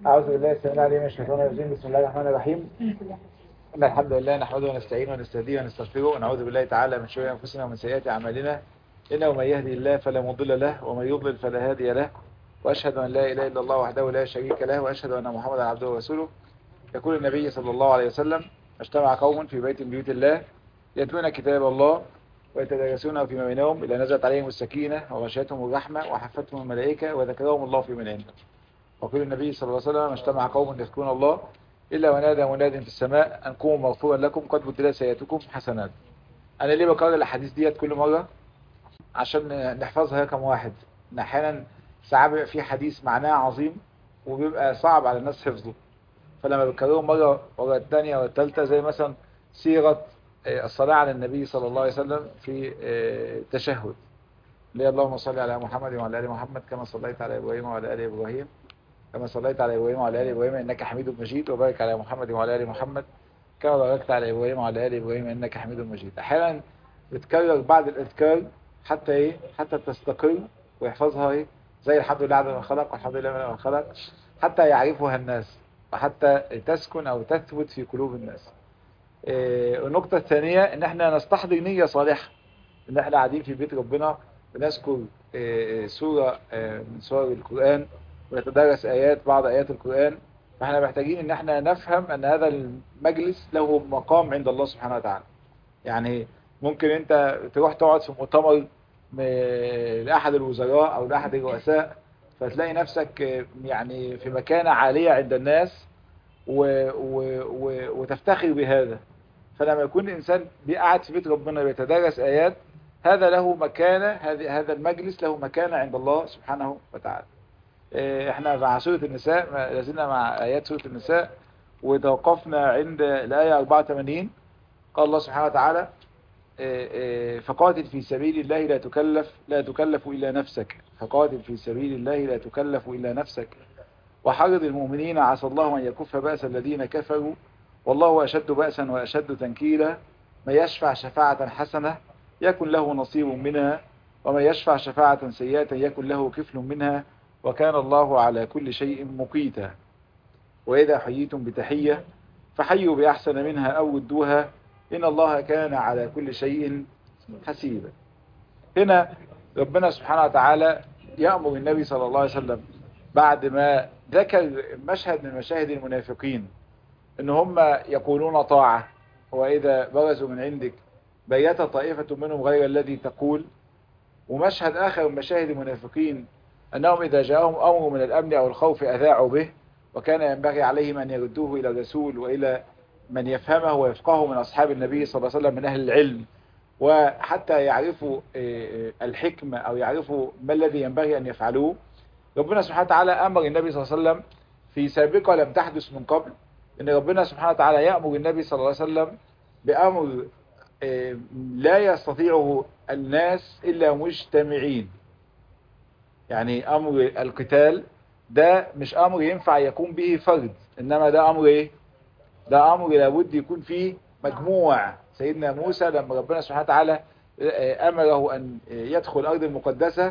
أعوذ بالله السميع العليم من الشيطان الرجيم بسم الله الرحمن الرحيم إن الحمد لله نحمده ونستعينه ونستهديه ونستغفره ونعوذ بالله تعالى من شرور أنفسنا ومن سيئات أعمالنا إنه من يهدي الله فلا مضل له ومن يضلل فلا هادي له وأشهد أن لا إله إلا الله وحده لا شريك له وأشهد أن محمدا عبده ورسوله يقول النبي صلى الله عليه وسلم اجتمع قوم في بيت من بيوت الله يتلون كتاب الله ويتدارسونه فيما بينهم إلا نزلت عليهم السكينة وغشيتهم الرحمة وحفتهم الملائكة وذكرهم الله في من عنده وقال النبي صلى الله عليه وسلم اجتمع قوم يذكرون الله إلا ونادى مناد في السماء أن قوموا مغفورا لكم قد بدلت سيئاتكم حسنات أنا ليه بكرر الأحاديث ديت كل مرة عشان نحفظها كم واحد إن أحيانا ساعات بيبقى في حديث معناه عظيم وبيبقى صعب على الناس حفظه فلما بكرره مرة ورا الثانية ورا الثالثة زي مثلا سيرة الصلاة على النبي صلى الله عليه وسلم في التشهد ليه اللهم صل على محمد وعلى آل محمد كما صليت على إبراهيم وعلى آل إبراهيم كما صليت على إبراهيم وعلى آل إبراهيم إنك حميد مجيد وبارك على محمد وعلى آل محمد كما باركت على إبراهيم وعلى آل إبراهيم إنك حميد مجيد أحيانا بتكرر بعد الإذكار حتى إيه حتى تستقر ويحفظها إيه زي الحمد لله عدد ما خلق والحمد لله ما خلق حتى يعرفها الناس وحتى تسكن أو تثبت في قلوب الناس إيه النقطة الثانية إن احنا نستحضر نية صالحة إن احنا قاعدين في بيت ربنا بنذكر إيه سورة إيه من سور القرآن ونتدرس آيات بعض آيات القرآن فاحنا محتاجين ان احنا نفهم ان هذا المجلس له مقام عند الله سبحانه وتعالى يعني ممكن انت تروح تقعد في مؤتمر لأحد الوزراء او لأحد الرؤساء فتلاقي نفسك يعني في مكانة عالية عند الناس و و و وتفتخر بهذا فلما يكون الإنسان قاعد في بيت ربنا بيتدرس آيات هذا له مكانة هذا المجلس له مكانة عند الله سبحانه وتعالى احنا مع سورة النساء لازلنا مع آيات سورة النساء وتوقفنا عند الآية 84 قال الله سبحانه وتعالى فقاتل في سبيل الله لا تكلف لا تكلف إلا نفسك فقاتل في سبيل الله لا تكلف إلا نفسك وحرض المؤمنين عسى الله أن يكف بأس الذين كفروا والله أشد بأسا وأشد تنكيلا من يشفع شفاعة حسنة يكن له نصيب منها ومن يشفع شفاعة سيئة يكن له كفل منها وكان الله على كل شيء مقيتا وإذا حييتم بتحية فحيوا بأحسن منها أو ردوها إن الله كان على كل شيء حسيبا هنا ربنا سبحانه وتعالى يأمر النبي صلى الله عليه وسلم بعد ما ذكر مشهد من مشاهد المنافقين ان هم يقولون طاعة وإذا برزوا من عندك بيت طائفة منهم غير الذي تقول ومشهد آخر من مشاهد المنافقين أنهم إذا جاءهم أمر من الأمن أو الخوف أذاعوا به وكان ينبغي عليهم أن يردوه إلى الرسول وإلى من يفهمه ويفقهه من أصحاب النبي صلى الله عليه وسلم من أهل العلم وحتى يعرفوا الحكمة أو يعرفوا ما الذي ينبغي أن يفعلوه ربنا سبحانه وتعالى أمر النبي صلى الله عليه وسلم في سابقة لم تحدث من قبل أن ربنا سبحانه وتعالى يأمر النبي صلى الله عليه وسلم بأمر لا يستطيعه الناس إلا مجتمعين يعني أمر القتال ده مش أمر ينفع يكون به فرد إنما ده أمر إيه ده أمر لابد يكون فيه مجموع سيدنا موسى لما ربنا سبحانه وتعالى أمره أن يدخل الأرض المقدسة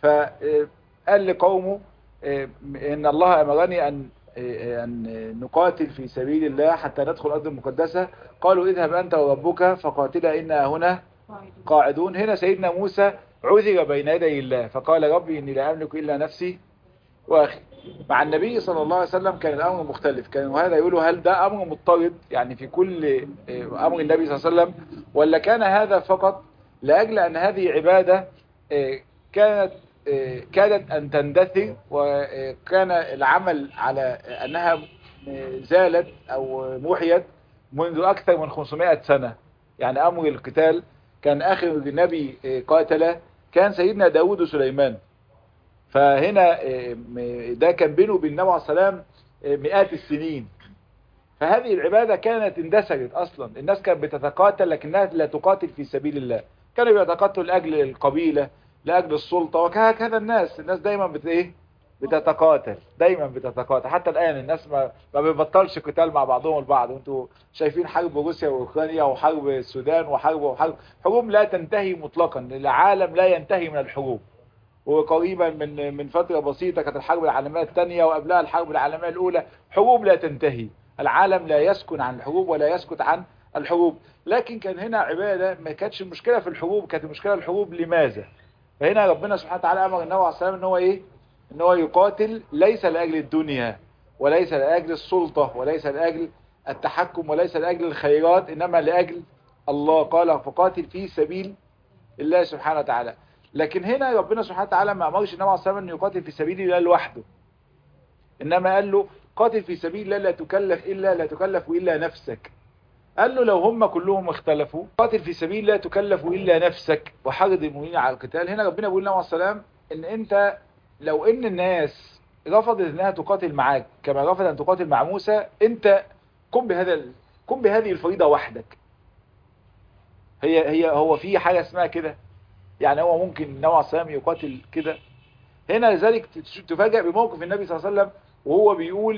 فقال لقومه إن الله أمرني أن أن نقاتل في سبيل الله حتى ندخل الأرض المقدسة قالوا اذهب أنت وربك فقاتلا إنا هنا قاعدون هنا سيدنا موسى عذر بين يدي الله فقال ربي إني لا أملك إلا نفسي وأخي مع النبي صلى الله عليه وسلم كان الأمر مختلف كان وهذا يقولوا هل ده أمر مضطرد يعني في كل أمر النبي صلى الله عليه وسلم ولا كان هذا فقط لأجل أن هذه عبادة كانت كادت أن تندثر وكان العمل على أنها زالت أو محيت منذ أكثر من 500 سنة يعني أمر القتال كان آخر نبي قاتل كان سيدنا داود وسليمان فهنا ده كان بينه وبين النبي عليه السلام مئات السنين فهذه العبادة كانت اندثرت أصلا الناس كانت بتتقاتل لكنها لا تقاتل في سبيل الله كانوا بيتقاتلوا لأجل القبيلة لأجل السلطة وكهكذا الناس الناس دايما بت ايه بتتقاتل دايما بتتقاتل حتى الآن الناس ما, ما بيبطلش قتال مع بعضهم البعض وانتوا شايفين حرب روسيا واوكرانيا وحرب السودان وحرب وحرب حروب لا تنتهي مطلقا العالم لا ينتهي من الحروب وقريبا من من فترة بسيطة كانت الحرب العالمية الثانية وقبلها الحرب العالمية الأولى حروب لا تنتهي العالم لا يسكن عن الحروب ولا يسكت عن الحروب لكن كان هنا عبادة ما كانتش المشكلة في الحروب كانت المشكلة الحروب لماذا فهنا ربنا سبحانه وتعالى أمر النبي عليه السلام ان هو إيه ان هو يقاتل ليس لأجل الدنيا وليس لأجل السلطة وليس لأجل التحكم وليس لأجل الخيرات إنما لأجل الله قال فقاتل في سبيل الله سبحانه وتعالى لكن هنا ربنا سبحانه وتعالى ما أمرش النبي عليه السلام أن يقاتل في سبيل الله لوحده إنما قال له قاتل في سبيل الله لا تكلف إلا لا تكلف إلا نفسك قال له لو هم كلهم اختلفوا قاتل في سبيل الله تكلف إلا نفسك وحرض المؤمنين على القتال هنا ربنا بيقول لنا عليه السلام إن أنت لو إن الناس رفضت إنها تقاتل معاك كما رفضت أن تقاتل مع موسى أنت قم بهذا قم بهذه الفريضة وحدك هي هي هو في حاجة اسمها كده يعني هو ممكن النبي عليه السلام يقاتل كده هنا لذلك تفاجأ بموقف النبي صلى الله عليه وسلم وهو بيقول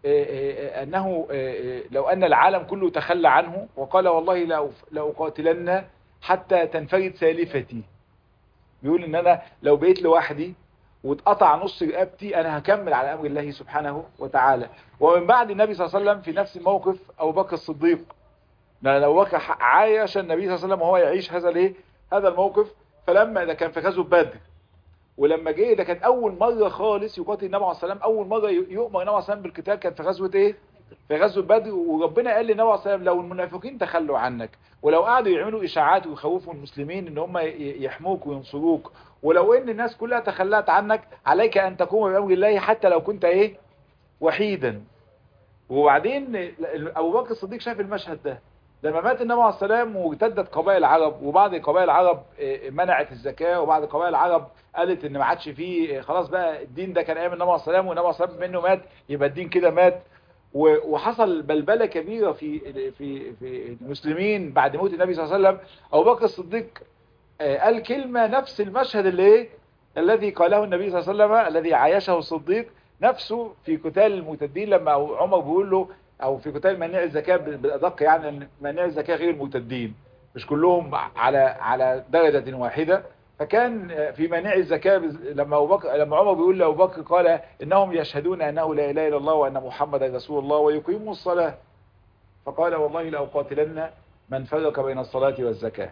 أنه لو أن العالم كله تخلى عنه وقال والله لأقاتلن حتى تنفرد سالفتي بيقول ان انا لو بقيت لوحدي واتقطع نص رقبتي انا هكمل على امر الله سبحانه وتعالى ومن بعد النبي صلى الله عليه وسلم في نفس الموقف ابو بكر الصديق لو بكر عايش النبي صلى الله عليه وسلم وهو يعيش هذا الايه هذا الموقف فلما ده كان في غزوه بدر ولما جه ده كانت اول مره خالص يقاتل النبي عليه الصلاه والسلام اول مره يؤمر النبي عليه الصلاه والسلام بالقتال كانت في غزوه ايه في غزوه بدر وربنا قال للنبي عليه الصلاه والسلام لو المنافقين تخلوا عنك ولو قعدوا يعملوا اشاعات ويخوفوا المسلمين ان هم يحموك وينصروك ولو ان الناس كلها تخلت عنك عليك ان تقوم بامر الله حتى لو كنت ايه وحيدا وبعدين ابو بكر الصديق شاف المشهد ده لما مات النبي عليه السلام وارتدت قبائل العرب وبعض قبائل العرب منعت الزكاة وبعض قبائل العرب قالت ان ما عادش فيه خلاص بقى الدين ده كان ايام النبي عليه السلام والنبي عليه السلام منه مات يبقى الدين كده مات وحصل بلبلة كبيرة في في في المسلمين بعد موت النبي صلى الله عليه وسلم ابو بكر الصديق قال كلمة نفس المشهد اللي ايه الذي قاله النبي صلى الله عليه وسلم الذي عايشه الصديق نفسه في قتال المرتدين لما عمر بيقول له او في قتال منع الزكاة بالادق يعني منع الزكاة غير المرتدين مش كلهم على على درجة واحدة فكان في منع الزكاة لما أبو بكر لما عمر بيقول لأبو بكر قال إنهم يشهدون أنه لا إله إلا الله وأن محمدا رسول الله ويقيموا الصلاة فقال والله لأقاتلن من فرق بين الصلاة والزكاة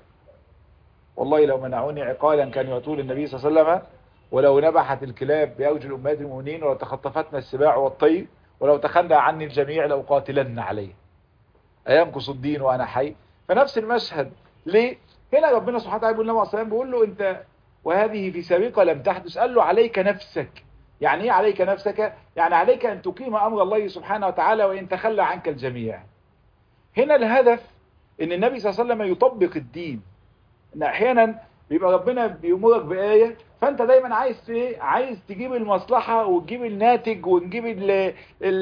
والله لو منعوني عقالا كان يعطون النبي صلى الله عليه وسلم ولو نبحت الكلاب بأوجه أمهات المؤمنين ولو تخطفتنا السباع والطير ولو تخلى عني الجميع لأقاتلن عليه أينقص الدين وأنا حي فنفس المشهد ليه هنا ربنا سبحانه وتعالى بيقول النبي عليه بيقول له انت وهذه في سابقة لم تحدث قال له عليك نفسك يعني ايه عليك نفسك يعني عليك ان تقيم امر الله سبحانه وتعالى وان تخلى عنك الجميع هنا الهدف ان النبي صلى الله عليه وسلم يطبق الدين ان احيانا بيبقى ربنا بيأمرك بآية فانت دايما عايز ايه عايز تجيب المصلحة وتجيب الناتج ونجيب ال ال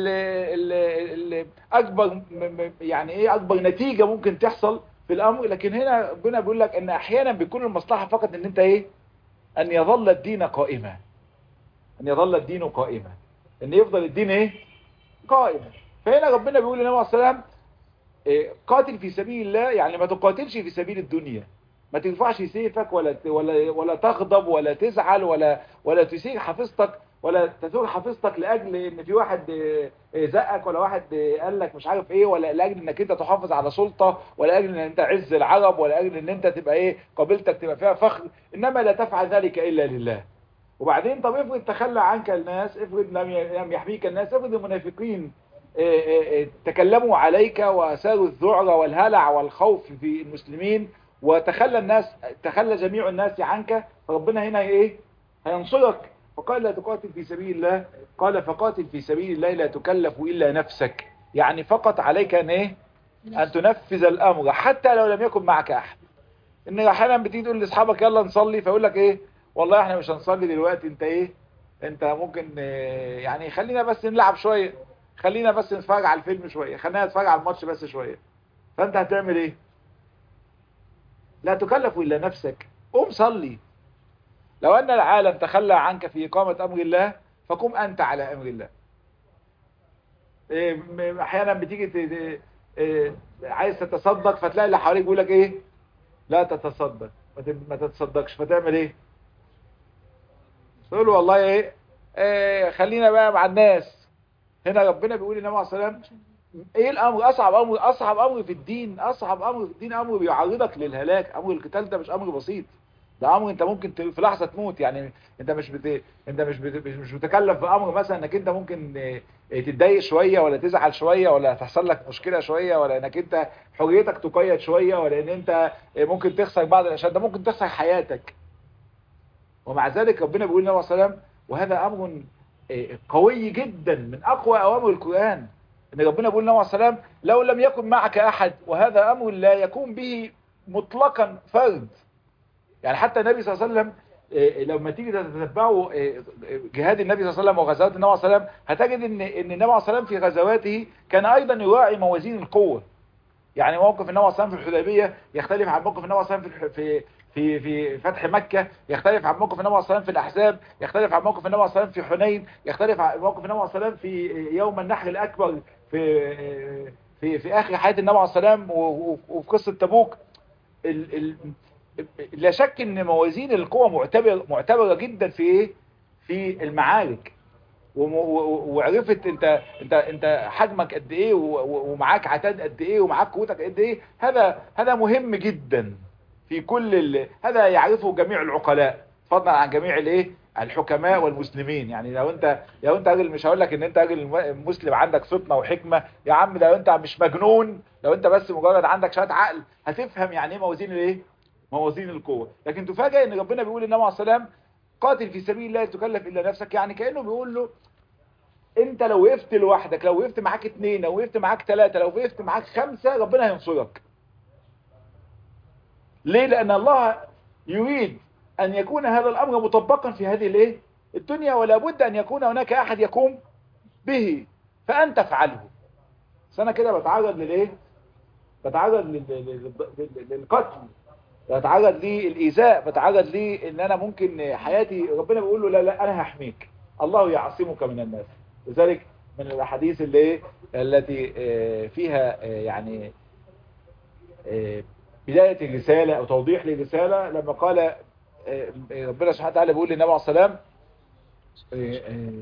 ال ال اكبر يعني ايه اكبر نتيجة ممكن تحصل في الامر لكن هنا ربنا بيقول لك ان احيانا بيكون المصلحة فقط ان انت ايه ان يظل الدين قائما ان يظل الدين قائما ان يفضل الدين ايه قائما فهنا ربنا بيقول للنبي عليه السلام إيه قاتل في سبيل الله يعني ما تقاتلش في سبيل الدنيا ما ترفعش سيفك ولا ولا ولا تغضب ولا تزعل ولا ولا تسير حفيظتك ولا تثور حفيظتك لاجل ان في واحد زقك ولا واحد قال لك مش عارف ايه ولا لاجل انك انت تحافظ على سلطة ولا لاجل ان انت عز العرب ولا لاجل ان انت تبقى ايه قبيلتك تبقى فيها فخر انما لا تفعل ذلك الا لله وبعدين طب افرض تخلى عنك الناس افرض لم يحميك الناس افرض المنافقين تكلموا عليك واساروا الذعر والهلع والخوف في المسلمين وتخلى الناس تخلى جميع الناس عنك فربنا هنا ايه هينصرك فقال لا تقاتل في سبيل الله قال فقاتل في سبيل الله لا تكلف إلا نفسك يعني فقط عليك أن إيه أن تنفذ الأمر حتى لو لم يكن معك أحد إن أحيانا بتيجي تقول لأصحابك يلا نصلي فيقول لك إيه والله إحنا مش هنصلي دلوقتي أنت إيه أنت ممكن إيه يعني خلينا بس نلعب شوية خلينا بس نتفرج على الفيلم شوية خلينا نتفرج على الماتش بس شوية فأنت هتعمل إيه لا تكلف إلا نفسك قوم صلي لو أن العالم تخلى عنك في إقامة أمر الله فقم أنت على أمر الله أحيانا بتيجي عايز تتصدق فتلاقي اللي حواليك بيقول لك إيه لا تتصدق ما تتصدقش فتعمل إيه تقول له والله ايه, إيه خلينا بقى مع الناس هنا ربنا بيقول للنبي عليه الصلاه والسلام ايه الامر اصعب امر اصعب امر في الدين اصعب امر في الدين امر بيعرضك للهلاك امر القتال ده مش امر بسيط ده امر انت ممكن ت- في لحظه تموت يعني انت مش بت... انت مش بت... مش مش متكلف بامر مثلا انك انت ممكن اه، اه، تتضايق شويه ولا تزعل شويه ولا تحصل لك مشكله شويه ولا انك انت حريتك تقيد شويه ولا ان انت اه، ممكن تخسر بعض الاشياء ده ممكن تخسر حياتك ومع ذلك ربنا بيقول لنا صلى الله عليه وسلم وهذا امر اه، قوي جدا من اقوى اوامر القران ان ربنا بيقول لنا صلى الله عليه وسلم لو لم يكن معك احد وهذا امر لا يكون به مطلقا فرد يعني حتى النبي صلى الله عليه وسلم إيه، لما تيجي تتبعوا إيه، جهاد النبي صلى الله عليه وسلم وغزوات النبي صلى الله عليه وسلم هتجد ان ان النبي صلى الله عليه وسلم في غزواته كان ايضا يراعي موازين القوه يعني موقف النبي صلى الله عليه وسلم في الحديبيه يختلف عن موقف النبي صلى الله عليه وسلم في الح- في في في فتح مكه يختلف عن موقف النبي صلى الله عليه وسلم في الاحزاب يختلف عن موقف النبي صلى الله عليه وسلم في حنين يختلف عن موقف النبي صلى الله عليه وسلم في يوم النحر الاكبر في في في اخر حياه النبي عليه الصلاه والسلام و- و- وفي قصه تبوك ال ال لا شك ان موازين القوى معتبر معتبره جدا في ايه في المعارك وم- و- وعرفت انت انت انت حجمك قد ايه و- و- ومعاك عتاد قد ايه ومعاك قوتك قد ايه هذا هذا مهم جدا في كل ال... هذا يعرفه جميع العقلاء فضلا عن جميع الايه الحكماء والمسلمين يعني لو انت لو انت راجل مش هقول لك ان انت راجل م- مسلم عندك فطنه وحكمه يا عم لو انت مش مجنون لو انت بس مجرد عندك شويه عقل هتفهم يعني ايه موازين الايه موازين القوه لكن تفاجئ ان ربنا بيقول للنبي عليه السلام قاتل في سبيل الله لا تكلف الا نفسك يعني كانه بيقول له انت لو وقفت لوحدك لو وقفت معاك اتنين لو وقفت معاك ثلاثة لو وقفت معاك خمسة ربنا هينصرك ليه لان الله يريد ان يكون هذا الامر مطبقا في هذه الايه الدنيا ولا بد ان يكون هناك احد يقوم به فانت افعله بس انا كده بتعرض للايه بتعرض لل- لل- لل- للقتل بتعرض للايذاء بتعرض لي ان انا ممكن حياتي ربنا بيقول له لا لا انا هحميك الله يعصمك من الناس لذلك من الاحاديث اللي إيه؟ التي آه، فيها آه، يعني آه، بداية الرسالة او توضيح للرسالة لما قال آه، ربنا سبحانه وتعالى بيقول للنبي عليه السلام آه، آه،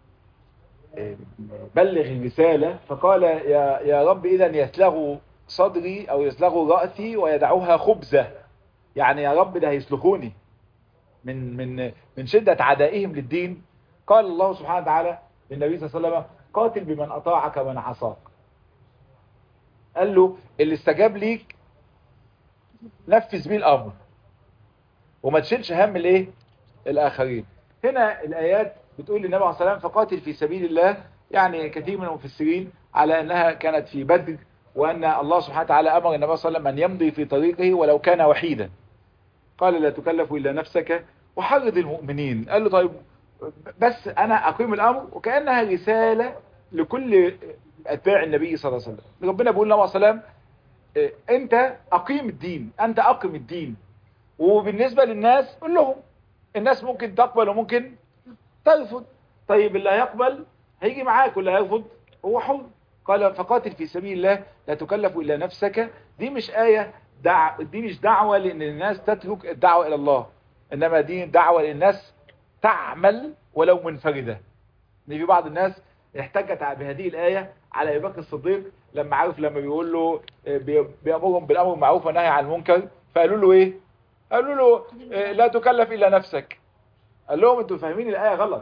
آه، بلغ الرسالة فقال يا يا رب اذا يسلغ صدري او يسلغ رأسي ويدعوها خبزة يعني يا رب ده هيسلخوني من من من شدة عدائهم للدين قال الله سبحانه وتعالى للنبي صلى الله عليه وسلم قاتل بمن أطاعك ومن عصاك قال له اللي استجاب ليك نفذ بيه الأمر وما تشيلش هم الايه الآخرين هنا الآيات بتقول للنبي عليه الصلاة والسلام فقاتل في سبيل الله يعني كثير من المفسرين على أنها كانت في بدر وأن الله سبحانه وتعالى أمر النبي صلى الله عليه وسلم أن يمضي في طريقه ولو كان وحيدا قال لا تكلف إلا نفسك وحرض المؤمنين قال له طيب بس أنا أقيم الأمر وكأنها رسالة لكل أتباع النبي صلى الله عليه وسلم ربنا بيقول له صلى الله عليه وسلم إيه، أنت أقيم الدين أنت أقيم الدين وبالنسبة للناس قول لهم الناس ممكن تقبل وممكن ترفض طيب اللي هيقبل هيجي معاك واللي هيرفض هو حر قال فقاتل في سبيل الله لا تكلف إلا نفسك دي مش آية دع... دي مش دعوة لأن الناس تترك الدعوة إلى الله إنما دي دعوة للناس تعمل ولو منفردة ان في بعض الناس احتجت بهذه الآية على أبي بكر الصديق لما عارف لما بيقول له آه، بي- بيأمرهم بالأمر بالمعروف والنهي عن المنكر فقالوا له إيه؟ قالوا له آه، لا تكلف إلا نفسك قال لهم أنتوا فاهمين الآية غلط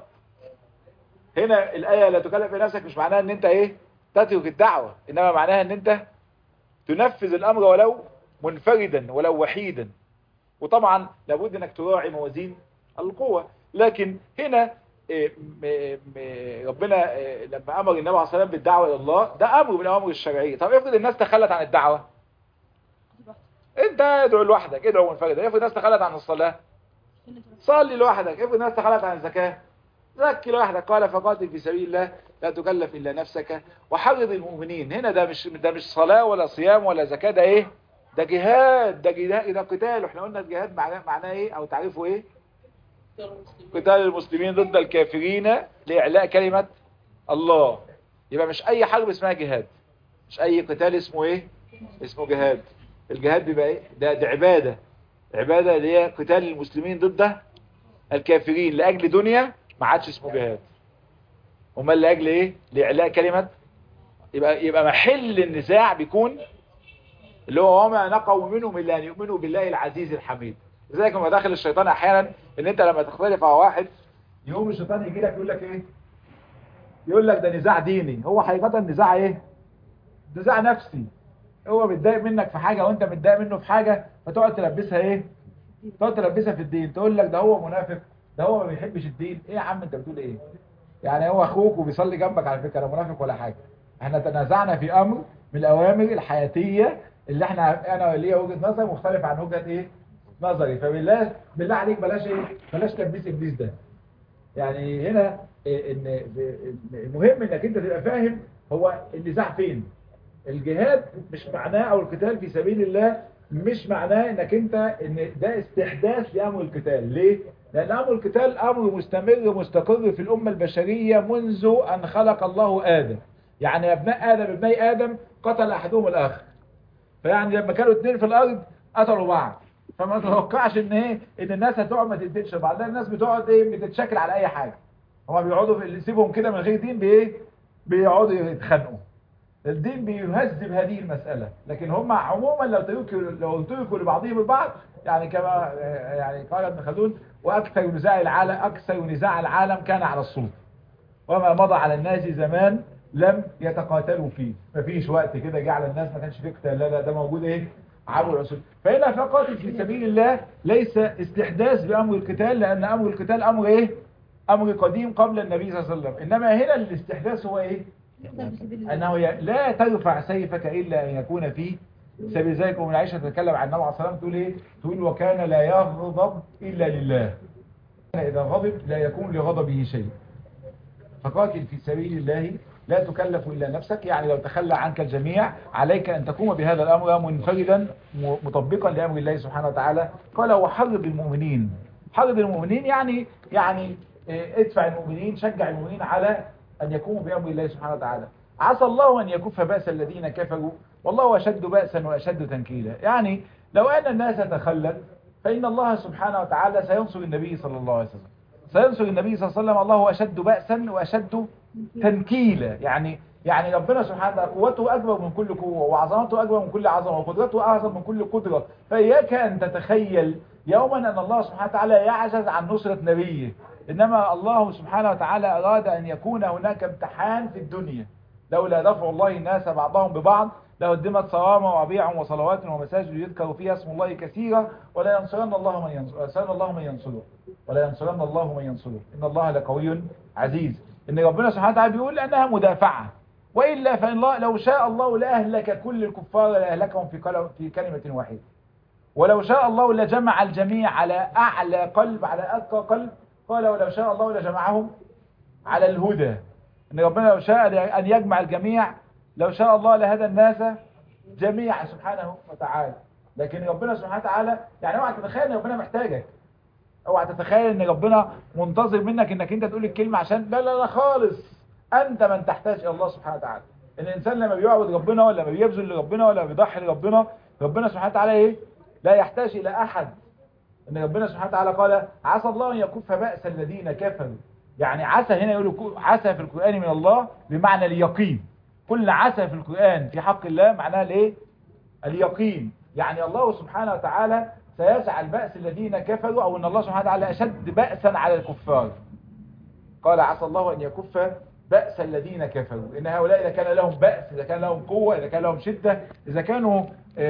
هنا الآية لا تكلف إلا نفسك مش معناها أن أنت إيه؟ تترك الدعوة إنما معناها أن أنت تنفذ الأمر ولو منفردا ولو وحيدا وطبعا لابد انك تراعي موازين القوة لكن هنا إيه، م- م- ربنا إيه، لما امر النبي عليه الصلاه والسلام بالدعوه الى الله ده امر من الاوامر الشرعيه طب افرض الناس تخلت عن الدعوه انت ادعو لوحدك ادعو منفردا افرض الناس تخلت عن الصلاه صلي لوحدك افرض الناس تخلت عن الزكاه زكي لوحدك قال فقاتل في سبيل الله لا تكلف الا نفسك وحرض المؤمنين هنا ده مش ده مش صلاه ولا صيام ولا زكاه ده ايه ده جهاد ده جهاد ده قتال احنا قلنا الجهاد معناه معناه ايه او تعريفه ايه قتال المسلمين ضد الكافرين لإعلاء كلمة الله يبقى مش أي حرب اسمها جهاد مش أي قتال اسمه إيه اسمه جهاد الجهاد بيبقى إيه ده, ده عبادة عبادة اللي هي قتال المسلمين ضد الكافرين لأجل دنيا ما عادش اسمه جهاد امال لأجل ايه لإعلاء كلمة يبقى يبقى محل النزاع بيكون اللي هو وما نقوا منهم الا ان يؤمنوا بالله العزيز الحميد لذلك لما داخل الشيطان احيانا ان انت لما تختلف على واحد يقوم الشيطان يجي لك يقول لك ايه يقول لك ده نزاع ديني هو حقيقة نزاع ايه نزاع نفسي هو متضايق منك في حاجة وانت متضايق منه في حاجة فتقعد تلبسها ايه تقعد تلبسها في الدين تقول لك ده هو منافق ده هو ما بيحبش الدين ايه يا عم انت بتقول ايه يعني هو اخوك وبيصلي جنبك على فكرة لا منافق ولا حاجة احنا تنازعنا في امر من الاوامر الحياتية اللي احنا انا ليا وجهة نظر مختلفة عن وجهة ايه نظري فبالله بالله عليك بلاش ايه بلاش تلبيس ابليس ده يعني هنا إيه ان إن المهم انك انت تبقى فاهم هو النزاع فين الجهاد مش معناه او القتال في سبيل الله مش معناه انك انت ان ده استحداث لامر القتال ليه لان امر القتال امر مستمر مستقر في الامه البشريه منذ ان خلق الله ادم يعني ابناء ادم ابني ادم قتل احدهم الاخر فيعني لما كانوا اثنين في الارض قتلوا بعض فما تتوقعش ان ايه ان الناس هتقعد ما تدينش بعض لا الناس بتقعد ايه بتتشكل على اي حاجه هما بيقعدوا في اللي يسيبهم كده من غير دين بايه بيقعدوا يتخانقوا الدين بيهذب هذه المسألة لكن هم عموما لو تركوا لو تركوا لبعضهم البعض يعني كما يعني قال ابن خلدون واكثر نزاع العالم اكثر نزاع العالم كان على السلطه وما مضى على الناس زمان لم يتقاتلوا فيه مفيش وقت كده جه على الناس ما كانش فيه قتال لا لا ده موجود ايه عبر العصور فهنا فقاتل في سبيل الله ليس استحداث بامر القتال لان امر القتال امر ايه امر قديم قبل النبي صلى الله عليه وسلم انما هنا الاستحداث هو ايه انه لا ترفع سيفك الا ان يكون في سبيل ذلك ومن عائشه تتكلم عن النبي عليه الصلاه والسلام تقول ايه تقول وكان لا يغضب الا لله اذا غضب لا يكون لغضبه شيء فقاتل في سبيل الله لا تكلف إلا نفسك يعني لو تخلى عنك الجميع عليك أن تقوم بهذا الأمر منفردا مطبقا لأمر الله سبحانه وتعالى قال وحرض المؤمنين حرض المؤمنين يعني يعني ادفع المؤمنين شجع المؤمنين على أن يقوموا بأمر الله سبحانه وتعالى عسى الله أن يكف بأس الذين كفروا والله أشد بأسا وأشد تنكيلا يعني لو أن الناس تخلت فإن الله سبحانه وتعالى سينصر النبي صلى الله عليه وسلم سينصر النبي صلى الله عليه وسلم الله أشد بأسا وأشد تنكيلا يعني يعني ربنا سبحانه وتعالى قوته أكبر من كل قوة وعظمته أكبر من كل عظمة وقدرته أعظم من كل قدرة فإياك أن تتخيل يوما أن الله سبحانه وتعالى يعجز عن نصرة نبيه إنما الله سبحانه وتعالى أراد أن يكون هناك امتحان في الدنيا لولا دفع الله الناس بعضهم ببعض لهدمت صوامع وبيع وصلوات ومساجد يذكر فيها اسم الله كثيرا ولا ينصرن الله من ينصر ولا الله من ينصره ولا ينصرن الله من ينصره إن الله لقوي عزيز إن ربنا سبحانه وتعالى بيقول أنها مدافعة وإلا فإن الله لو شاء الله لأهلك كل الكفار لأهلكهم في في كلمة واحدة ولو شاء الله لجمع الجميع على أعلى قلب على أتقى قلب قال ولو شاء الله لجمعهم على الهدى ان ربنا لو شاء ان يجمع الجميع لو شاء الله لهدى الناس جميعا سبحانه وتعالى لكن ربنا سبحانه وتعالى يعني اوعى تتخيل ان ربنا محتاجك اوعى تتخيل ان ربنا منتظر منك انك انت تقول الكلمة عشان لا لا لا خالص انت من تحتاج الى الله سبحانه وتعالى الانسان لما بيعبد ربنا ولا ما بيبذل لربنا ولا بيضحي لربنا ربنا سبحانه وتعالى ايه لا يحتاج الى احد ان ربنا سبحانه وتعالى قال عسى الله ان يكف بأس الذين كفروا يعني عسى هنا يقولوا عسى في القرآن من الله بمعنى اليقين كل عسى في القرآن في حق الله معناها الايه اليقين يعني الله سبحانه وتعالى سيجعل بأس الذين كفروا او ان الله سبحانه وتعالى اشد بأسا على الكفار قال عسى الله ان يكف بأس الذين كفروا ان هؤلاء اذا كان لهم بأس اذا كان لهم قوة اذا كان لهم شدة اذا كانوا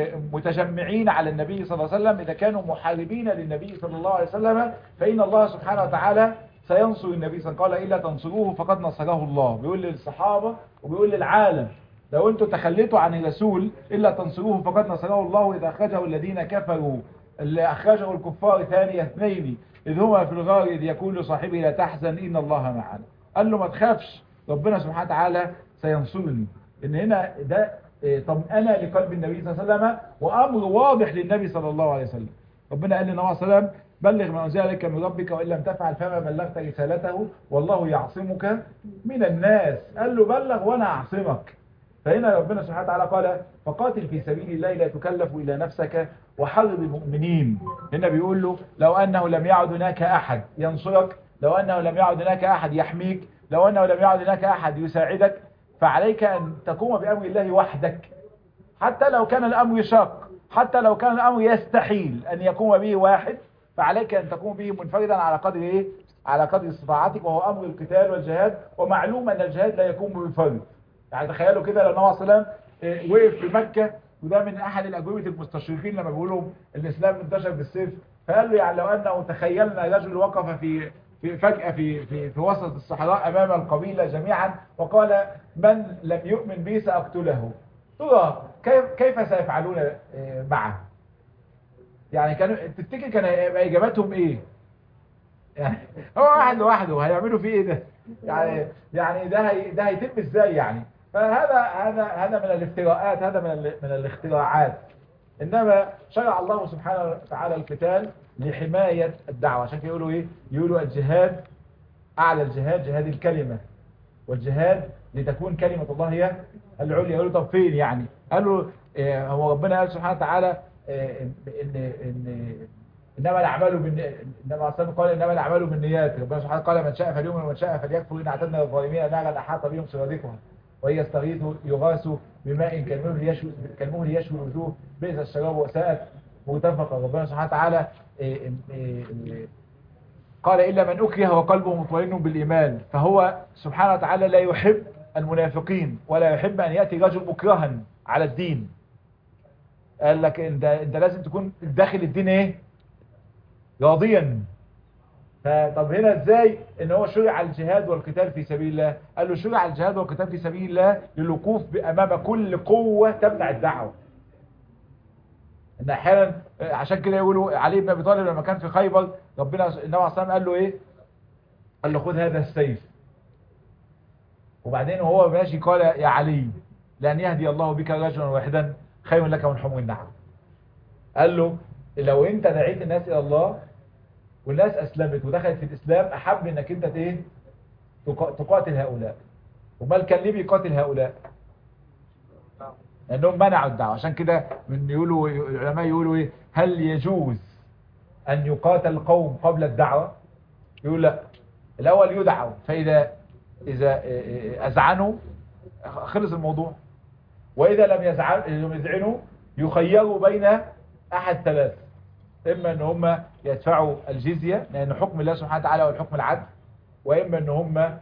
متجمعين على النبي صلى الله عليه وسلم اذا كانوا محاربين للنبي صلى الله عليه وسلم فإن الله سبحانه وتعالى سينصر النبي صلى الله عليه وسلم قال إلا تنصروه فقد نصره الله بيقول للصحابة وبيقول للعالم لو انتم تخليتوا عن الرسول إلا تنصروه فقد نصره الله إذا أخرجه الذين كفروا اللي أخرجه الكفار ثاني اثنين إذ هما في الغار إذ يقول لصاحبه لا تحزن إن الله معنا قال له ما تخافش ربنا سبحانه وتعالى سينصرني إن هنا ده طمأنة لقلب النبي صلى الله عليه وسلم وأمر واضح للنبي صلى الله عليه وسلم ربنا قال للنبي صلى الله عليه وسلم بلغ ما أنزل عليك من ربك وإن لم تفعل فما بلغت رسالته والله يعصمك من الناس قال له بلغ وأنا أعصمك فهنا ربنا سبحانه وتعالى قال فقاتل في سبيل الله لا تكلف إلا نفسك وحرض المؤمنين هنا بيقول له لو أنه لم يعد هناك أحد ينصرك لو أنه لم يعد هناك أحد يحميك لو أنه لم يعد هناك أحد يساعدك فعليك أن تقوم بأمر الله وحدك حتى لو كان الأمر شاق حتى لو كان الأمر يستحيل أن يقوم به واحد فعليك أن تقوم به منفردا على قدر إيه؟ على قدر استطاعتك وهو أمر القتال والجهاد ومعلوم أن الجهاد لا يكون بالفرد يعني تخيلوا كده لو النبي صلى الله عليه وسلم وقف في مكة وده من أحد الأجوبة المستشرقين لما بيقولوا الإسلام انتشر بالسيف فقال له يعني لو أنه تخيلنا رجل وقف في في فجأة في, في, في وسط الصحراء أمام القبيلة جميعا وقال من لم يؤمن بي سأقتله ترى كيف, كيف سيفعلون معه يعني كانوا تفتكر كان هيبقى إجاباتهم إيه يعني هو واحد لوحده هيعملوا فيه إيه ده يعني يعني ده هي ده هيتم إزاي يعني فهذا هذا هذا من الافتراءات هذا من من الاختراعات إنما شرع الله سبحانه وتعالى القتال لحماية الدعوة عشان كده يقولوا ايه يقولوا الجهاد اعلى الجهاد جهاد الكلمة والجهاد لتكون كلمة الله هي العليا يقولوا طب فين يعني قالوا إيه هو ربنا قال سبحانه وتعالى إيه ان ان انما الاعمال بالن... انما اصلا قال انما الاعمال بالنيات ربنا سبحانه قال من شاء فليؤمن ومن شاء فليكفر ان اعتدنا للظالمين نارا احاط بهم سرادقها وان يستغيثوا يغاثوا بماء كالمهل يشوي كالمهل يشوي الوجوه بئس الشراب وساءت مرتفقه ربنا سبحانه وتعالى إيه إيه قال إلا من أكره وقلبه مطمئن بالإيمان فهو سبحانه وتعالى لا يحب المنافقين ولا يحب أن يأتي رجل مكرها على الدين قال لك انت, انت لازم تكون داخل الدين ايه راضيا فطب هنا ازاي ان هو شرع الجهاد والقتال في سبيل الله قال له شرع الجهاد والقتال في سبيل الله للوقوف امام كل قوة تمنع الدعوة ان احيانا عشان كده يقولوا علي بن ابي طالب لما كان في خيبر ربنا النبي عليه الصلاه قال له ايه قال له خذ هذا السيف وبعدين وهو ماشي قال يا علي لان يهدي الله بك رجلا واحدا خير لك من حمر النعم قال له لو انت دعيت الناس الى الله والناس اسلمت ودخلت في الاسلام احب انك انت ايه تقاتل هؤلاء وما كان ليه بيقاتل هؤلاء لانهم منعوا الدعوه عشان كده من يقولوا العلماء يقولوا ايه هل يجوز ان يقاتل القوم قبل الدعوه يقول لا الاول يدعوا فاذا اذا اذعنوا خلص الموضوع واذا لم يزعنوا يذعنوا يخيروا بين احد ثلاث اما ان هم يدفعوا الجزيه لان حكم الله سبحانه وتعالى هو الحكم العدل واما ان هم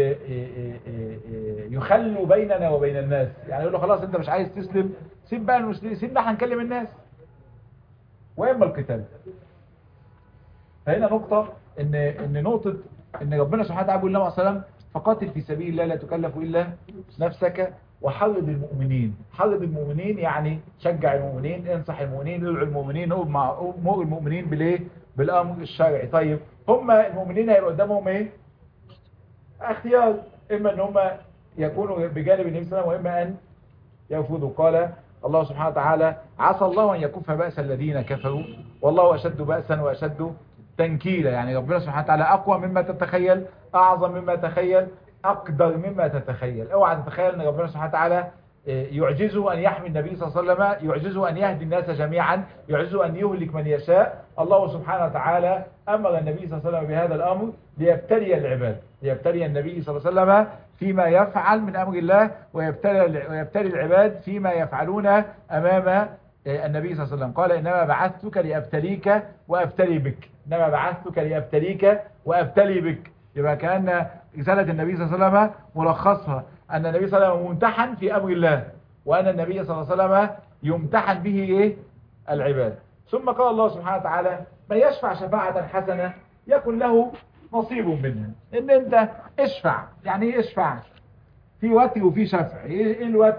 يخلوا بيننا وبين الناس يعني يقول له خلاص انت مش عايز تسلم سيب بقى المسلمين سيب بقى هنكلم الناس واما القتال فهنا نقطة ان ان نقطة ان ربنا سبحانه وتعالى بيقول لنا عليه فقاتل في سبيل الله لا تكلف الا نفسك وحرض المؤمنين حرض المؤمنين يعني شجع المؤمنين انصح المؤمنين ادعو المؤمنين امر المؤمنين بالايه بالامر الشرعي طيب هم المؤمنين هيبقى قدامهم ايه اختيار اما ان هم يكونوا بجانب النبي صلى الله عليه وسلم واما ان يرفضوا قال الله سبحانه وتعالى عسى الله ان يكف بأس الذين كفروا والله اشد بأسا واشد تنكيلا يعني ربنا سبحانه وتعالى اقوى مما تتخيل اعظم مما تتخيل اقدر مما تتخيل اوعى تتخيل ان ربنا سبحانه وتعالى يعجزه ان يحمي النبي صلى الله عليه وسلم يعجزه ان يهدي الناس جميعا يعجزه ان يهلك من يشاء الله سبحانه وتعالى امر النبي صلى الله عليه وسلم بهذا الامر ليبتلي العباد ليبتلي النبي صلى الله عليه وسلم فيما يفعل من امر الله ويبتلي ويبتلي العباد فيما يفعلون امام النبي صلى الله عليه وسلم قال انما بعثتك لابتليك وابتلي بك انما بعثتك لابتليك وابتلي بك يبقى كان رساله النبي صلى الله عليه وسلم ملخصها ان النبي صلى الله عليه وسلم ممتحن في امر الله وان النبي صلى الله عليه وسلم يمتحن به ايه العباد ثم قال الله سبحانه وتعالى من يشفع شفاعه حسنه يكن له نصيب منها ان انت اشفع يعني ايه اشفع في وتر وفي شفع ايه الوتر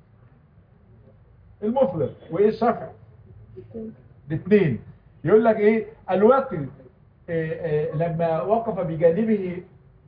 المفرد وايه الشفع الاثنين يقول لك ايه الوتر إيه إيه لما وقف بجانبه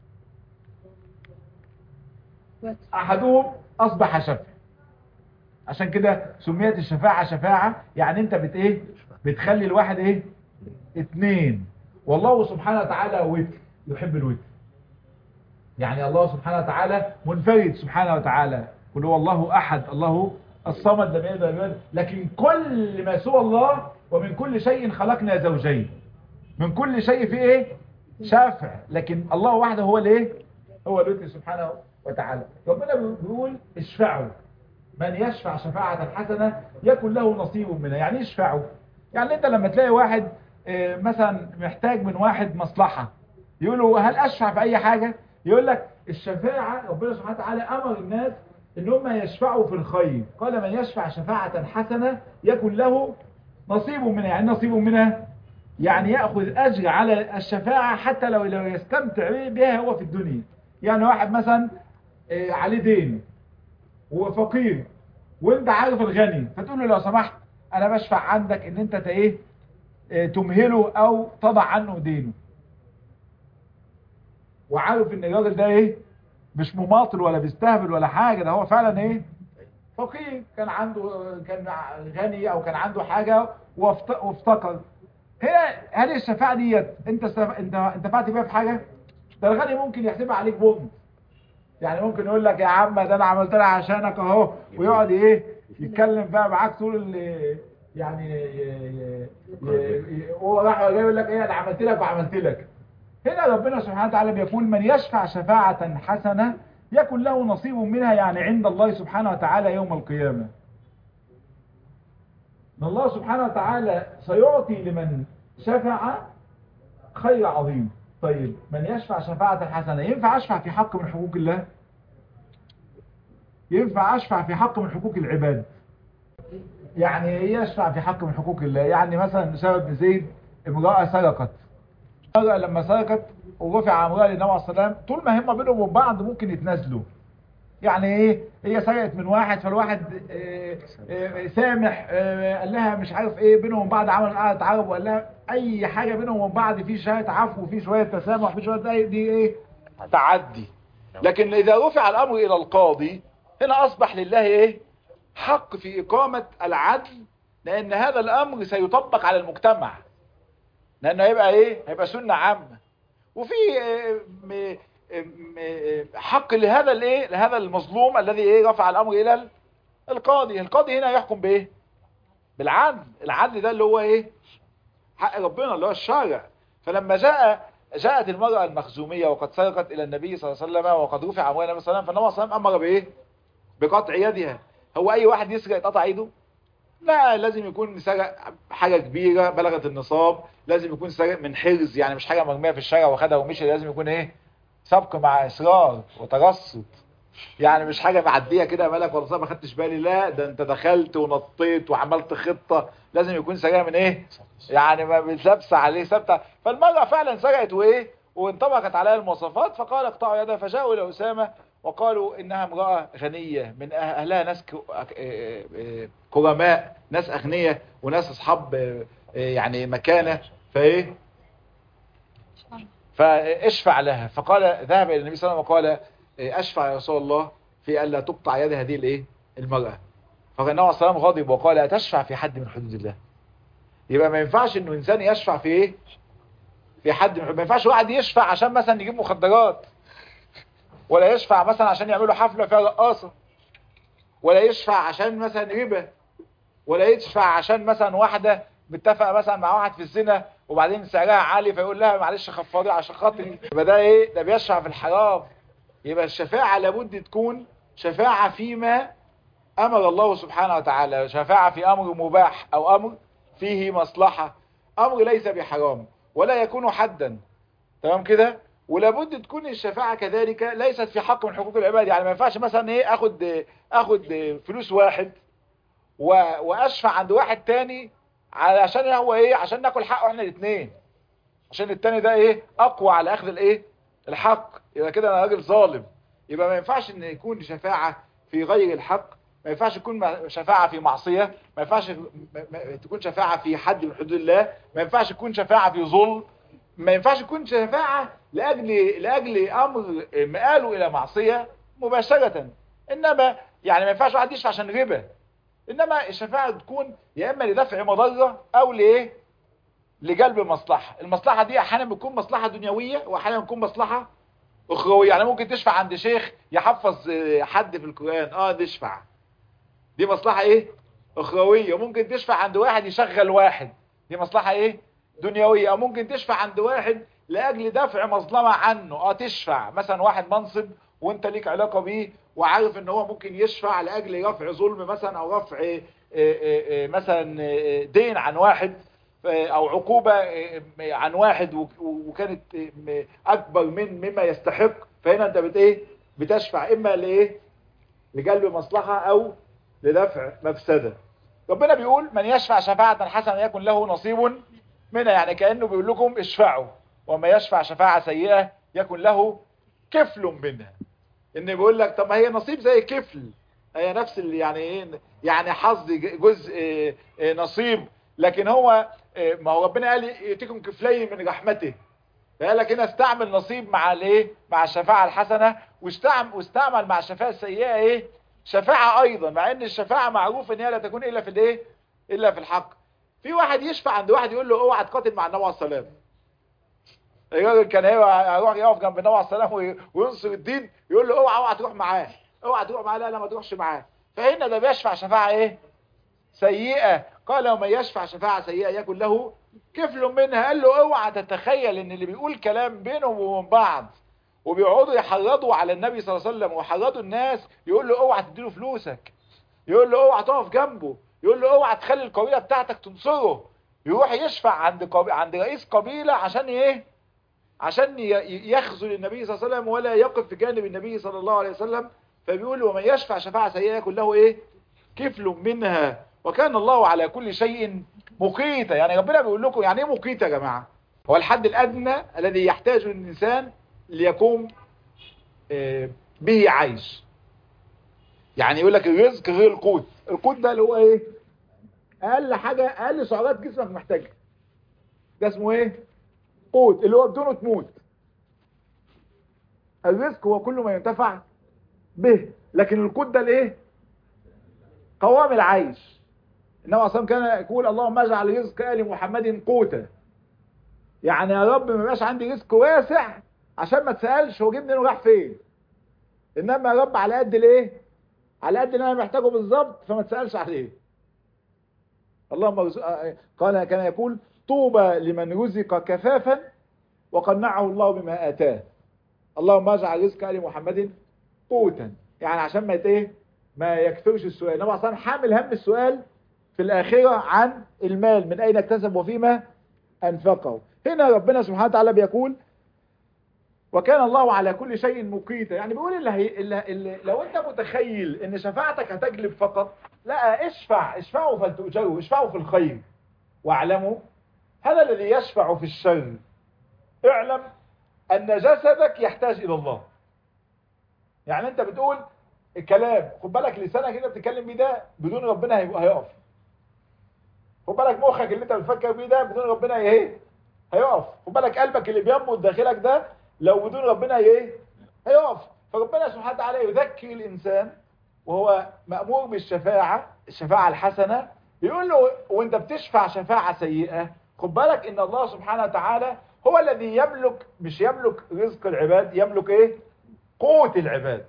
احدهم اصبح شفع عشان كده سميت الشفاعة شفاعة يعني انت بت ايه بتخلي الواحد ايه اتنين والله سبحانه وتعالى وتر يحب الوتر يعني الله سبحانه وتعالى منفرد سبحانه وتعالى قل هو الله احد الله الصمد لم يلد ولم يولد لكن كل ما سوى الله ومن كل شيء خلقنا زوجين من كل شيء في ايه شافع لكن الله وحده هو الايه هو الوتر سبحانه وتعالى ربنا بيقول اشفعوا من يشفع شفاعة حسنة يكن له نصيب منها يعني يشفعوا يعني انت لما تلاقي واحد اه مثلا محتاج من واحد مصلحة يقول له هل اشفع في اي حاجة يقول لك الشفاعة ربنا سبحانه وتعالى امر الناس ان هم يشفعوا في الخير قال من يشفع شفاعة حسنة يكن له نصيب منها يعني نصيب منها يعني يأخذ أجر على الشفاعة حتى لو لو يستمتع بها هو في الدنيا يعني واحد مثلا عليه دين هو فقير وانت عارف الغني فتقول له لو سمحت انا بشفع عندك ان انت ايه تمهله او تضع عنه دينه وعارف ان الراجل ده ايه مش مماطل ولا بيستهبل ولا حاجة ده هو فعلا ايه فقير كان عنده كان غني او كان عنده حاجة وافتقر هنا هل الشفاعة ديت انت انت انتفعت بيها في حاجة ده الغني ممكن يحسبها عليك بونت يعني ممكن يقول لك يا عم ده انا عملت لها عشانك اهو ويقعد ايه يتكلم بقى معاك طول اللي يعني هو راح جاي يقول لك ايه انا عملت لك وعملت لك هنا ربنا سبحانه وتعالى بيقول من يشفع شفاعة حسنة يكن له نصيب منها يعني عند الله سبحانه وتعالى يوم القيامة ان الله سبحانه وتعالى سيعطي لمن شفع خير عظيم طيب من يشفع شفاعة حسنة ينفع أشفع في حق من حقوق الله ينفع أشفع في حق من حقوق العباد يعني ايه يشفع في حق من حقوق الله يعني مثلا أسامة بن زيد امرأة سرقت المرأة لما سرقت ورفع أمرها للنبي عليه السلام طول ما هم بينهم وبين بعض ممكن يتنازلوا يعني ايه هي سرقت من واحد فالواحد اه اه سامح اه قال لها مش عارف ايه بينهم وبين بعض عمل قعدة عرب وقال لها اي حاجة بينهم وبين بعض في شوية عفو وفي شوية تسامح وفي شوية دي ايه تعدي لكن اذا رفع الامر الى القاضي هنا اصبح لله ايه حق في اقامة العدل لان هذا الامر سيطبق على المجتمع لانه هيبقى ايه هيبقى سنة عامة وفي حق لهذا الايه لهذا المظلوم الذي ايه رفع الامر الى القاضي القاضي هنا يحكم بايه بالعدل العدل ده اللي هو ايه حق ربنا اللي هو الشارع فلما جاء جاءت المرأة المخزومية وقد سرقت الى النبي صلى الله عليه وسلم وقد رفع امرها النبي صلى الله عليه وسلم فالنبي صلى الله عليه وسلم امر بايه بقطع يدها هو اي واحد يسرق يتقطع ايده لا لازم يكون سرق حاجة كبيرة بلغت النصاب لازم يكون سرق من حرز يعني مش حاجة مرمية في الشارع واخدها ومشي لازم يكون ايه سبق مع اصرار وترصد يعني مش حاجة معدية كده مالك ولا ما خدتش بالي لا ده انت دخلت ونطيت وعملت خطة لازم يكون سرقة من ايه يعني ما بتلبس عليه ثابته فالمرأة فعلا سرقت وايه وانطبقت عليها المواصفات فقال اقطعوا يدها فجاءوا الى اسامة وقالوا انها امرأة غنية من اهلها ناس كرماء ناس اغنياء وناس اصحاب يعني مكانة فايه فاشفع لها فقال ذهب الى النبي صلى الله عليه وسلم وقال اشفع يا رسول الله في الا تقطع يد هذه الايه المرأة فقال النبي صلى الله عليه وسلم غاضب وقال اتشفع في حد من حدود الله يبقى ما ينفعش انه انسان يشفع في ايه في حد من ما ينفعش واحد يشفع عشان مثلا يجيب مخدرات ولا يشفع مثلا عشان يعملوا حفلة فيها رقاصة ولا يشفع عشان مثلا ربا ولا يشفع عشان مثلا واحدة متفقة مثلا مع واحد في الزنا وبعدين سعرها عالي فيقول لها معلش خفاضي عشان خاطري يبقى ده ايه ده بيشفع في الحرام يبقى الشفاعة لابد تكون شفاعة فيما امر الله سبحانه وتعالى شفاعة في امر مباح او امر فيه مصلحة امر ليس بحرام ولا يكون حدا تمام كده ولابد تكون الشفاعة كذلك ليست في حق من حقوق العباد يعني ما ينفعش مثلا ايه اخد اخد فلوس واحد و... واشفع عند واحد تاني علشان هو ايه عشان ناكل حقه احنا الاثنين عشان التاني ده ايه اقوى على اخذ الايه الحق يبقى كده انا راجل ظالم يبقى ما ينفعش ان يكون شفاعة في غير الحق ما ينفعش تكون شفاعة في معصية ما ينفعش تكون شفاعة في حد من حدود الله ما ينفعش تكون شفاعة في ظلم ما ينفعش تكون شفاعة لأجل, لأجل أمر مآله إلى معصية مباشرة إنما يعني ما ينفعش واحد يشفع عشان غيبة إنما الشفاعة تكون يا إما لدفع مضرة أو لإيه لجلب مصلحة المصلحة دي أحيانا بتكون مصلحة دنيوية وأحيانا بتكون مصلحة اخرويه يعني ممكن تشفع عند شيخ يحفظ حد في القران اه تشفع دي مصلحه ايه اخرويه ممكن تشفع عند واحد يشغل واحد دي مصلحه ايه دنيويه او ممكن تشفع عند واحد لاجل دفع مظلمه عنه اه تشفع مثلا واحد منصب وانت ليك علاقه بيه وعارف ان هو ممكن يشفع لاجل رفع ظلم مثلا او رفع مثلا دين عن واحد او عقوبة عن واحد وكانت اكبر من مما يستحق فهنا انت بت ايه بتشفع اما لايه لجلب مصلحة او لدفع مفسدة ربنا بيقول من يشفع شفاعة حسنة يكن له نصيب منها يعني كأنه بيقول لكم اشفعوا وما يشفع شفاعة سيئة يكن له كفل منها ان بيقول لك طب ما هي نصيب زي كفل هي نفس اللي يعني ايه يعني حظ جزء نصيب لكن هو ما هو ربنا قال يأتيكم كفلين من رحمته فقال لك هنا استعمل نصيب مع الايه مع الشفاعة الحسنة واستعمل واستعمل مع الشفاعة السيئة ايه شفاعة ايضا مع ان الشفاعة معروف ان هي لا تكون الا في الايه الا في الحق في واحد يشفع عند واحد يقول له اوعى تقاتل مع النبي عليه السلام الراجل كان هيروح يقف جنب النبي عليه السلام وينصر الدين يقول له اوعى اوعى تروح معاه اوعى تروح معاه لا لا ما تروحش معاه فهنا ده بيشفع شفاعة ايه سيئة قال ومن يشفع شفاعة سيئة يكن له كفل منها قال له اوعى تتخيل ان اللي بيقول كلام بينهم وبين بعض وبيقعدوا يحرضوا على النبي صلى الله عليه وسلم ويحرضوا الناس يقول له اوعى تديله فلوسك يقول له اوعى تقف جنبه يقول له اوعى تخلي القبيله بتاعتك تنصره يروح يشفع عند قبي... عند رئيس قبيله عشان ايه عشان يخذل النبي صلى الله عليه وسلم ولا يقف في جانب النبي صلى الله عليه وسلم فبيقول ومن يشفع شفاعة سيئة يكون له ايه كفل منها وكان الله على كل شيء مقيتا يعني ربنا بيقول لكم يعني ايه مقيت يا جماعة هو الحد الادنى الذي يحتاجه الانسان ليقوم به عيش يعني يقول لك الرزق غير القوت القوت ده اللي هو ايه اقل حاجة اقل سعرات جسمك محتاجها ده اسمه ايه قوت اللي هو بدونه تموت الرزق هو كل ما ينتفع به لكن القوت ده الايه قوام العيش انما اصلا كان يقول اللهم اجعل رزق ال محمد قوتا يعني يا رب ما يبقاش عندي رزق واسع عشان ما تسالش هو جه منين وراح فين انما يا رب على قد الايه على قد اللي انا محتاجه بالظبط فما تسالش عليه اللهم رزق قال كان يقول طوبى لمن رزق كفافا وقنعه الله بما اتاه اللهم اجعل رزق ال محمد قوتا يعني عشان ما ايه ما يكثرش السؤال انما اصلا حامل هم السؤال في الاخره عن المال من اين اكتسب وفيما انفقه هنا ربنا سبحانه وتعالى بيقول وكان الله على كل شيء مقيتا يعني بيقول اللي, هي اللي, اللي لو انت متخيل ان شفاعتك هتجلب فقط لا اشفع اشفعوا فلتؤجروا اشفعوا في الخير واعلموا هذا الذي يشفع في الشر اعلم ان جسدك يحتاج الى الله يعني انت بتقول الكلام خد بالك لسانك اللي بتتكلم بيه ده بدون ربنا هيقف خد بالك مخك اللي انت بتفكر بيه ده بدون ربنا ايه هيقف خد بالك قلبك اللي بينبض داخلك ده لو بدون ربنا ايه هيقف فربنا سبحانه وتعالى يذكر الانسان وهو مأمور بالشفاعة الشفاعة الحسنة يقول له وانت بتشفع شفاعة سيئة خد بالك ان الله سبحانه وتعالى هو الذي يملك مش يملك رزق العباد يملك ايه قوة العباد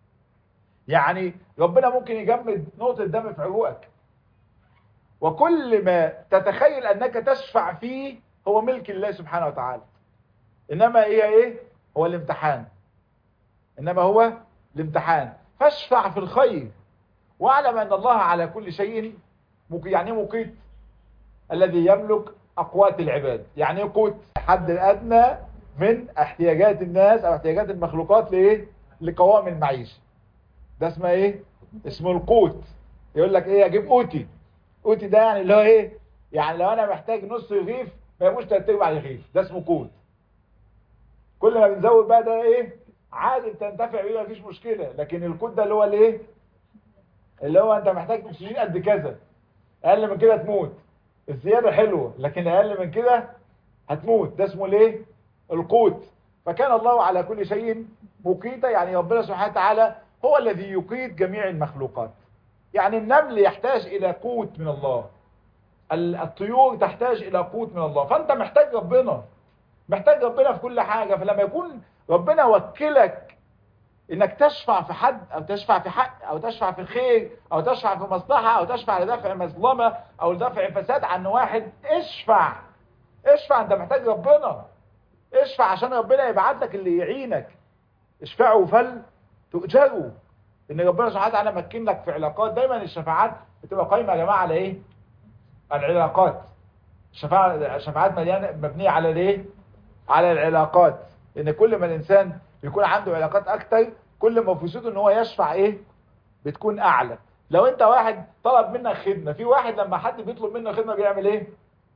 يعني ربنا ممكن يجمد نقطة دم في عروقك وكل ما تتخيل انك تشفع فيه هو ملك الله سبحانه وتعالى انما هي ايه هو الامتحان انما هو الامتحان فاشفع في الخير واعلم ان الله على كل شيء يعني مقيت الذي يملك اقوات العباد يعني ايه قوت الحد الادنى من احتياجات الناس او احتياجات المخلوقات لايه لقوام المعيشه ده اسمه ايه اسمه القوت يقول لك ايه اجيب قوتي قوتي ده يعني اللي هو ايه يعني لو انا محتاج نص رغيف ما يبقوش تلات ارباع رغيف ده اسمه قوت كل ما بنزود بقى ده ايه عادي تنتفع بيه مفيش مشكله لكن القوت ده اللي هو الايه اللي هو انت محتاج اكسجين قد كذا اقل من كده تموت الزياده حلوه لكن اقل من كده هتموت ده اسمه الايه القوت فكان الله على كل شيء مقيتا يعني ربنا سبحانه وتعالى هو الذي يقيت جميع المخلوقات يعني النمل يحتاج الى قوت من الله الطيور تحتاج الى قوت من الله فانت محتاج ربنا محتاج ربنا في كل حاجة فلما يكون ربنا وكلك انك تشفع في حد او تشفع في حق او تشفع في الخير او تشفع في مصلحة او تشفع لدفع مظلمة او لدفع فساد عن واحد اشفع اشفع انت محتاج ربنا اشفع عشان ربنا يبعت لك اللي يعينك اشفعوا فل تؤجروا ان ربنا سبحانه وتعالى مكن لك في علاقات دايما الشفاعات بتبقى قايمه يا جماعه على ايه العلاقات الشفاعه الشفاعات مليانه مبنيه على الايه على العلاقات ان كل ما الانسان بيكون عنده علاقات اكتر كل ما فرصته ان هو يشفع ايه بتكون اعلى لو انت واحد طلب منك خدمه في واحد لما حد بيطلب منه خدمه بيعمل ايه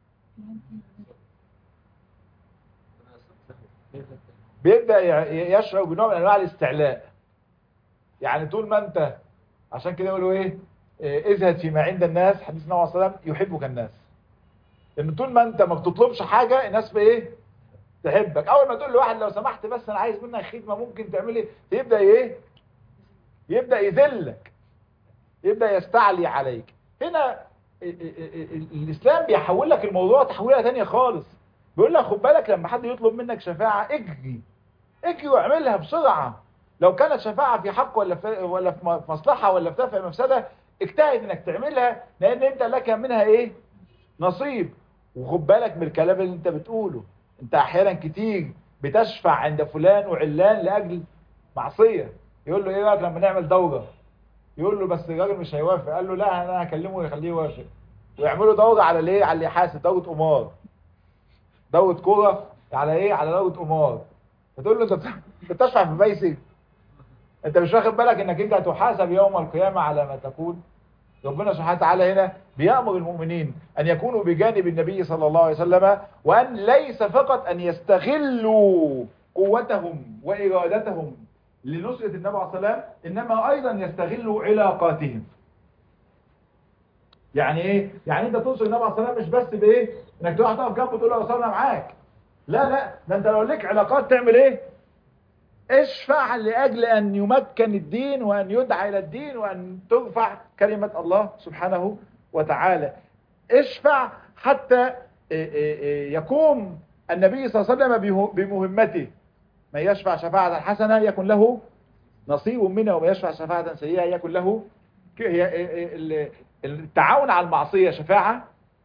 بيبدا يشعر بنوع من انواع الاستعلاء يعني طول ما انت عشان كده يقولوا ايه ازهد فيما عند الناس حديث النبي صلى الله عليه وسلم يحبك الناس ان طول ما انت ما بتطلبش حاجه الناس بايه تحبك اول ما تقول لواحد لو سمحت بس انا عايز منك خدمه ممكن تعمل ايه يبدا ايه يبدا يذلك يبدا يستعلي عليك هنا الاسلام بيحول لك الموضوع تحويله ثانيه خالص بيقول لك خد بالك لما حد يطلب منك شفاعه اجري اجري واعملها بسرعه لو كانت شفاعه في حق ولا في ولا في مصلحه ولا في دفع مفسده اجتهد انك تعملها لان انت لك منها ايه نصيب وخد بالك من الكلام اللي انت بتقوله انت احيانا كتير بتشفع عند فلان وعلان لاجل معصيه يقول له ايه رايك لما نعمل دوره يقول له بس الراجل مش هيوافق قال له لا انا هكلمه ويخليه يوافق ويعملوا دوره على الايه على اللي يحاسب دوره قمار دوره كوره على ايه على دوره قمار فتقول له انت بتشفع في بيسك انت مش واخد بالك انك انت هتحاسب يوم القيامه على ما تقول ربنا سبحانه وتعالى هنا بيأمر المؤمنين أن يكونوا بجانب النبي صلى الله عليه وسلم وأن ليس فقط أن يستغلوا قوتهم وإرادتهم لنصرة النبي عليه الصلاة والسلام إنما أيضا يستغلوا علاقاتهم يعني إيه؟ يعني أنت تنصر النبي عليه الصلاة والسلام مش بس بإيه؟ إنك تروح تقف جنبه وتقول له وصلنا معاك لا لا ده أنت لو لك علاقات تعمل إيه؟ اشفع لأجل أن يمكن الدين وأن يدعى إلى الدين وأن ترفع كلمة الله سبحانه وتعالى اشفع حتى يقوم النبي صلى الله عليه وسلم بمهمته من يشفع شفاعة حسنة يكن له نصيب منها ومن يشفع شفاعة سيئة يكن له التعاون على المعصية شفاعة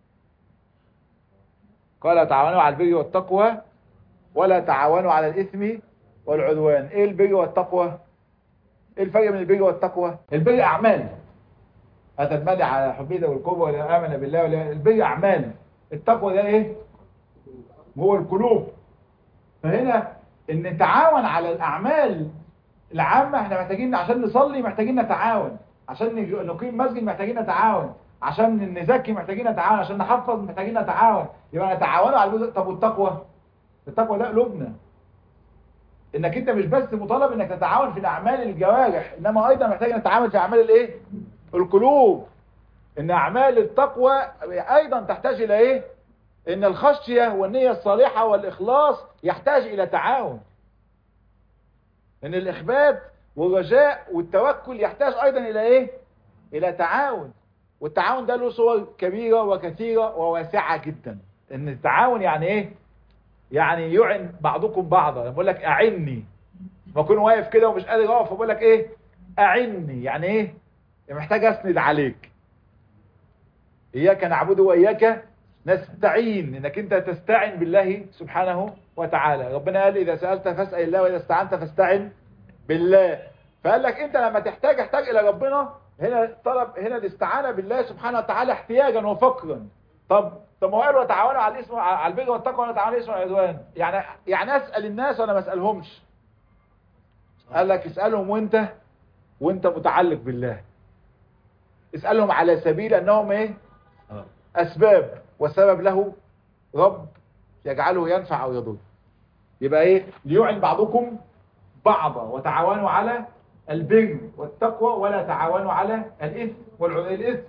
قال تعاونوا على البر والتقوى ولا تعاونوا على الإثم والعدوان ايه البر والتقوى ايه الفرق بين البر والتقوى البر اعمال هذا المدى على حبيده والقوه ولا امن بالله ولا البر اعمال التقوى ده ايه هو القلوب فهنا ان نتعاون على الاعمال العامه احنا محتاجين عشان نصلي محتاجين نتعاون عشان نقيم مسجد محتاجين نتعاون عشان نزكي محتاجين نتعاون عشان نحفظ محتاجين نتعاون يبقى نتعاونوا على البر طب والتقوى التقوى ده قلوبنا انك انت مش بس مطالب انك تتعاون في الاعمال الجوارح انما ايضا محتاج ان تتعامل في اعمال الايه القلوب ان اعمال التقوى ايضا تحتاج الى ايه ان الخشية والنية الصالحة والاخلاص يحتاج الى تعاون ان الاخبات والرجاء والتوكل يحتاج ايضا الى ايه الى تعاون والتعاون ده له صور كبيرة وكثيرة وواسعة جدا ان التعاون يعني ايه يعني يعن بعضكم بعضا بقول لك اعني ما اكون واقف كده ومش قادر اقف وبقول لك ايه اعني يعني ايه محتاج اسند عليك اياك نعبد واياك نستعين انك انت تستعين بالله سبحانه وتعالى ربنا قال اذا سألت فاسأل الله واذا استعنت فاستعن بالله فقال لك انت لما تحتاج احتاج الى ربنا هنا طلب هنا الاستعانة بالله سبحانه وتعالى احتياجا وفقرا طب طب ما هو قالوا تعاونوا على الاسم على البر والتقوى ولا تعاونوا على الاسم والعدوان يعني يعني اسال الناس ولا ما اسالهمش قال لك اسالهم وانت وانت متعلق بالله اسالهم على سبيل انهم ايه اسباب والسبب له رب يجعله ينفع او يضر يبقى ايه ليعن بعضكم بعضا وتعاونوا على البر والتقوى ولا تعاونوا على الاثم والاثم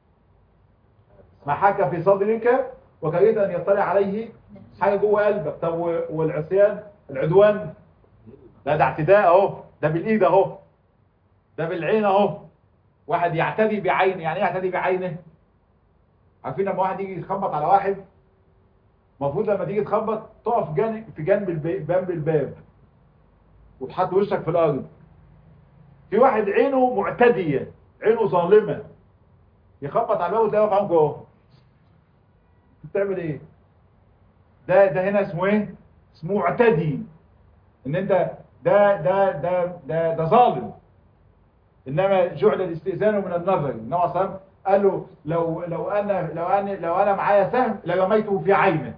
ما حكى في صدرك وكرهت ان يطلع عليه حاجه جوه قلبك طب والعصيان العدوان لا ده اعتداء اهو ده بالايد اهو ده بالعين اهو واحد يعتدي بعينه يعني ايه يعتدي بعينه عارفين لما واحد يجي يخبط على واحد المفروض لما تيجي تخبط تقف جانب في جنب الب- جنب الباب وتحط وشك في الارض في واحد عينه معتديه عينه ظالمه يخبط على الباب وتلاقيه واقف عنك اهو بتعمل ايه ده ده هنا اسمه ايه اسمه معتدي ان انت ده ده ده ده ده ظالم انما جعل الاستئذان من النظر النبي صلى الله عليه وسلم قال له لو لو انا لو انا لو انا معايا سهم لرميته في عينه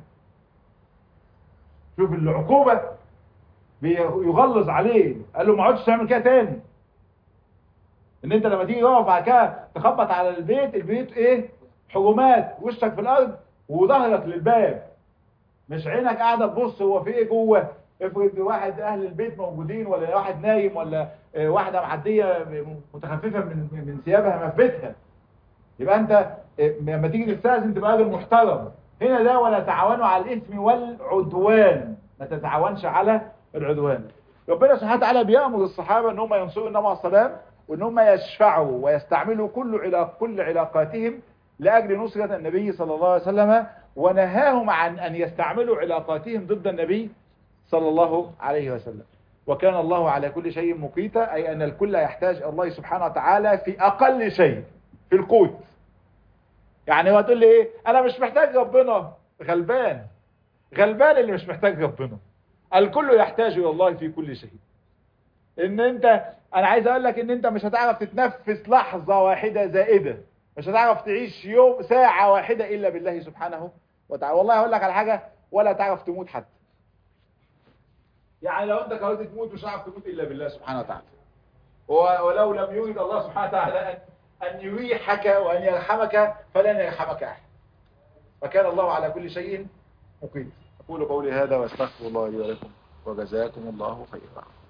شوف العقوبه بيغلظ عليه قال له ما عدتش تعمل كده تاني ان انت لما تيجي تقف بعد كده تخبط على البيت البيت ايه حجومات وشك في الارض وظهرك للباب مش عينك قاعده تبص هو في ايه جوه افرض واحد اهل البيت موجودين ولا واحد نايم ولا آه، واحده معديه متخففه من من ثيابها ما في بيتها يبقى انت آه، لما تيجي تستاذن تبقى راجل محترم هنا ده ولا تعاونوا على الاثم والعدوان ما تتعاونش على العدوان ربنا سبحانه وتعالى بيامر الصحابه ان هم ينصروا النبي عليه السلام وان هم يشفعوا ويستعملوا كل علاق كل علاقاتهم لاجل نصره النبي صلى الله عليه وسلم ونهاهم عن ان يستعملوا علاقاتهم ضد النبي صلى الله عليه وسلم وكان الله على كل شيء مقيتا أي أن الكل يحتاج الله سبحانه وتعالى في أقل شيء في القوت يعني هو تقول لي إيه أنا مش محتاج ربنا غلبان غلبان اللي مش محتاج ربنا الكل يحتاج إلى الله في كل شيء ان انت انا عايز اقول لك ان انت مش هتعرف تتنفس لحظة واحدة زائدة مش هتعرف تعيش يوم ساعة واحدة الا بالله سبحانه وتعالى والله هقول لك على حاجة ولا تعرف تموت حتى يعني لو انت قررت تموت مش هتعرف تموت الا بالله سبحانه وتعالى و- ولو لم يريد الله سبحانه وتعالى ان ان يريحك وان يرحمك فلن يرحمك احد وكان الله على كل شيء مقيت اقول قولي هذا واستغفر الله لي ولكم وجزاكم الله خيرا